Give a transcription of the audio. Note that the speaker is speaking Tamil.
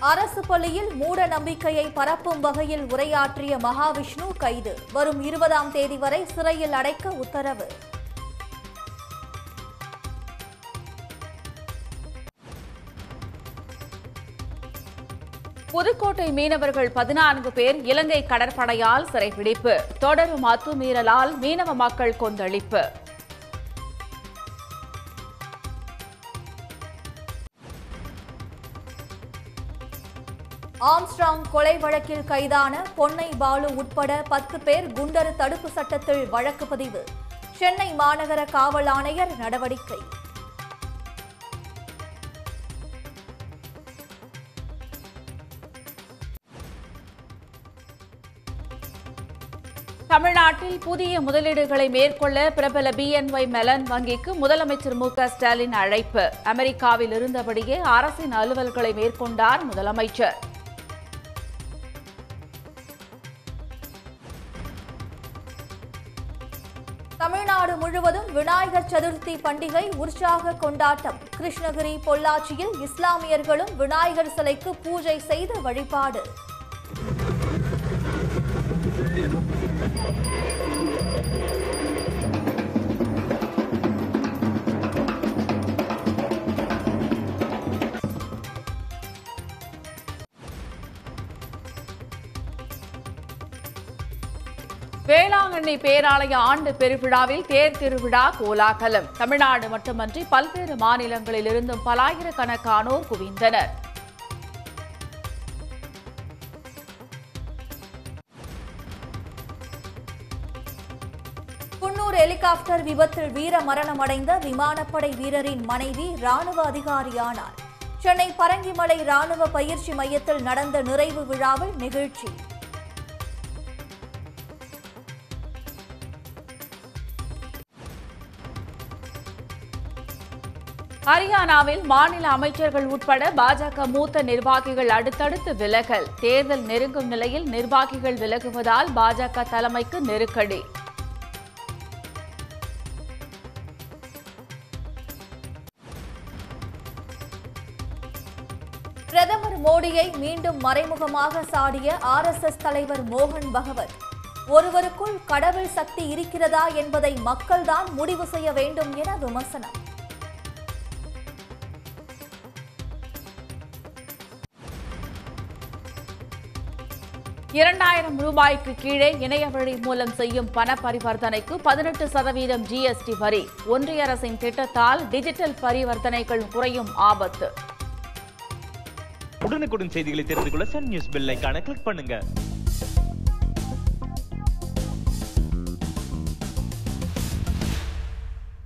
அரசு பள்ளியில் மூட நம்பிக்கையை பரப்பும் வகையில் உரையாற்றிய மகாவிஷ்ணு கைது வரும் இருபதாம் தேதி வரை சிறையில் அடைக்க உத்தரவு புதுக்கோட்டை மீனவர்கள் பதினான்கு பேர் இலங்கை கடற்படையால் சிறைபிடிப்பு தொடரும் அத்துமீறலால் மீனவ மக்கள் கொந்தளிப்பு ஆம்ஸ்ட்ராங் கொலை வழக்கில் கைதான பொன்னை பாலு உட்பட பத்து பேர் குண்டர் தடுப்பு சட்டத்தில் வழக்கு பதிவு சென்னை மாநகர காவல் ஆணையர் நடவடிக்கை தமிழ்நாட்டில் புதிய முதலீடுகளை மேற்கொள்ள பிரபல பிஎன்ஒய் மெலன் வங்கிக்கு முதலமைச்சர் மு க ஸ்டாலின் அழைப்பு அமெரிக்காவில் இருந்தபடியே அரசின் அலுவல்களை மேற்கொண்டார் முதலமைச்சர் தமிழ்நாடு முழுவதும் விநாயகர் சதுர்த்தி பண்டிகை உற்சாக கொண்டாட்டம் கிருஷ்ணகிரி பொள்ளாச்சியில் இஸ்லாமியர்களும் விநாயகர் சிலைக்கு பூஜை செய்து வழிபாடு வேளாங்கண்ணி பேராலய ஆண்டு பெருவிழாவில் தேர் திருவிழா கோலாகலம் தமிழ்நாடு மட்டுமன்றி பல்வேறு மாநிலங்களிலிருந்தும் பலாயிரக்கணக்கானோர் குவிந்தனர் குன்னூர் ஹெலிகாப்டர் விபத்தில் வீர மரணமடைந்த விமானப்படை வீரரின் மனைவி ராணுவ அதிகாரியானார் சென்னை பரங்கிமலை ராணுவ பயிற்சி மையத்தில் நடந்த நிறைவு விழாவில் நிகழ்ச்சி ஹரியானாவில் மாநில அமைச்சர்கள் உட்பட பாஜக மூத்த நிர்வாகிகள் அடுத்தடுத்து விலகல் தேர்தல் நெருங்கும் நிலையில் நிர்வாகிகள் விலகுவதால் பாஜக தலைமைக்கு நெருக்கடி பிரதமர் மோடியை மீண்டும் மறைமுகமாக சாடிய ஆர்எஸ்எஸ் தலைவர் மோகன் பகவத் ஒருவருக்குள் கடவுள் சக்தி இருக்கிறதா என்பதை மக்கள்தான் முடிவு செய்ய வேண்டும் என விமர்சனம் இரண்டாயிரம் ரூபாய்க்கு கீழே இணைய வழி மூலம் செய்யும் பண பரிவர்த்தனைக்கு பதினெட்டு சதவீதம் ஜிஎஸ்டி வரி ஒன்றிய அரசின் திட்டத்தால் டிஜிட்டல் பரிவர்த்தனைகள் குறையும் ஆபத்து உடனுக்குடன் செய்திகளை தெரிந்து கொள்ள சன் நியூஸ் பெல் ஐகானை கிளிக் பண்ணுங்க